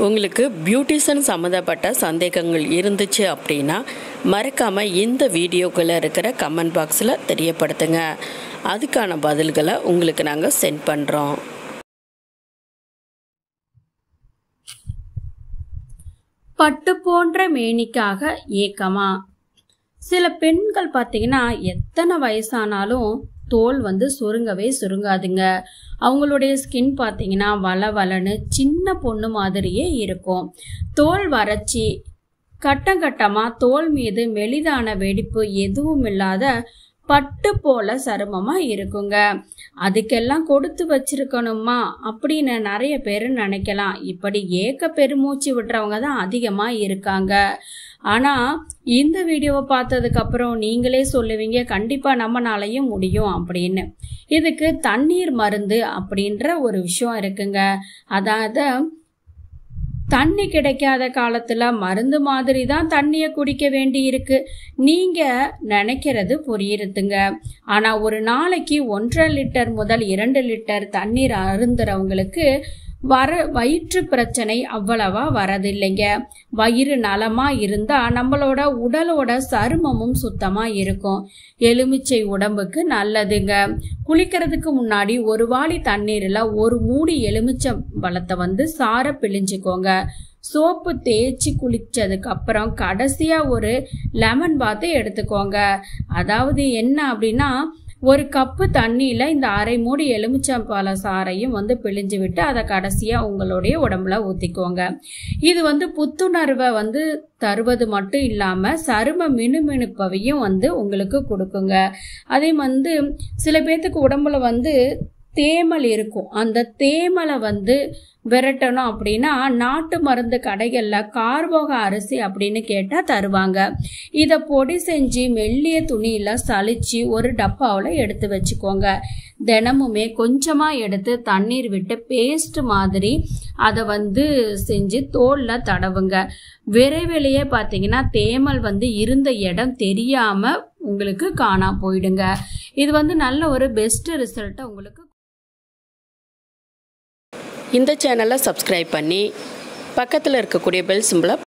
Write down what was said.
உங்களுக்கு பியூட்டிஷன் சம்மந்தப்பட்ட சந்தேகங்கள் இருந்துச்சு அப்படின்னா மறக்காமல் இந்த வீடியோக்குள்ளே இருக்கிற கமெண்ட் பாக்ஸில் தெரியப்படுத்துங்க அதுக்கான பதில்களை உங்களுக்கு நாங்கள் சென்ட் பண்ணுறோம் பட்டு போன்ற மேனிக்காக ஏக்கமா சில பெண்கள் பார்த்தீங்கன்னா எத்தனை வயசானாலும் தோல் வந்து சுருங்கவே சுருங்காதுங்க அவங்களுடைய ஸ்கின் பார்த்தீங்கன்னா வள வளன்னு சின்ன பொண்ணு மாதிரியே இருக்கும் தோல் வறட்சி கட்டம் கட்டமா தோல் மீது மெலிதான வெடிப்பு எதுவும் இல்லாத பட்டு போல சருமமா இருக்குங்க அதுக்கெல்லாம் கொடுத்து வச்சிருக்கணுமா அப்படின்னு நிறைய பேர் நினைக்கலாம் இப்படி ஏக்க பெருமூச்சு விடுறவங்க தான் அதிகமா இருக்காங்க ஆனா இந்த வீடியோவை பார்த்ததுக்கு அப்புறம் நீங்களே சொல்லுவீங்க கண்டிப்பா நம்மனாலையும் முடியும் அப்படின்னு இதுக்கு தண்ணீர் மருந்து அப்படின்ற ஒரு விஷயம் இருக்குங்க அதாவது தண்ணி கிடைக்காத காலத்துல மருந்து மாதிரி தான் தண்ணியை குடிக்க வேண்டி இருக்கு நீங்க நினைக்கிறது புரியுதுங்க ஆனா ஒரு நாளைக்கு ஒன்றரை லிட்டர் முதல் இரண்டு லிட்டர் தண்ணீர் அருந்துறவங்களுக்கு வர வயிற்று பிரச்சனை அவ்வளவா வரதில்லைங்க வயிறு நலமா இருந்தா நம்மளோட உடலோட சருமமும் சுத்தமா இருக்கும் எலுமிச்சை உடம்புக்கு நல்லதுங்க குளிக்கிறதுக்கு முன்னாடி ஒரு வாளி தண்ணீர்ல ஒரு மூடி எலுமிச்சை பழத்தை வந்து சார பிழிஞ்சுக்கோங்க சோப்பு தேய்ச்சி குளிச்சதுக்கு அப்புறம் கடைசியா ஒரு லெமன் பாத்து எடுத்துக்கோங்க அதாவது என்ன அப்படின்னா ஒரு கப்பு தண்ணியில் இந்த அரை மூடி எலுமிச்சம்பழ சாறையும் வந்து பிழிஞ்சு விட்டு அதை கடைசியாக உங்களுடைய உடம்புல ஊற்றிக்கோங்க இது வந்து புத்துணர்வை வந்து தருவது மட்டும் இல்லாமல் சரும மினுமினுப்பவையும் வந்து உங்களுக்கு கொடுக்குங்க அதே வந்து சில பேர்த்துக்கு உடம்புல வந்து தேமல் இருக்கும் அந்த தேமலை வந்து விரட்டணும் அப்படின்னா நாட்டு மருந்து கடைகளில் கார்போக அரிசி அப்படின்னு கேட்டால் தருவாங்க இதை பொடி செஞ்சு மெல்லிய துணியில் சலிச்சு ஒரு டப்பாவில் எடுத்து வச்சுக்கோங்க தினமுமே கொஞ்சமாக எடுத்து தண்ணீர் விட்டு பேஸ்ட் மாதிரி அதை வந்து செஞ்சு தோலில் தடவுங்க விரைவிலேயே பார்த்தீங்கன்னா தேமல் வந்து இருந்த இடம் தெரியாமல் உங்களுக்கு காணா போயிடுங்க இது வந்து நல்ல ஒரு பெஸ்ட் ரிசல்ட்டை உங்களுக்கு இந்த சேனலை சப்ஸ்கிரைப் பண்ணி பக்கத்தில் இருக்கக்கூடிய பெல் சிம்பிளை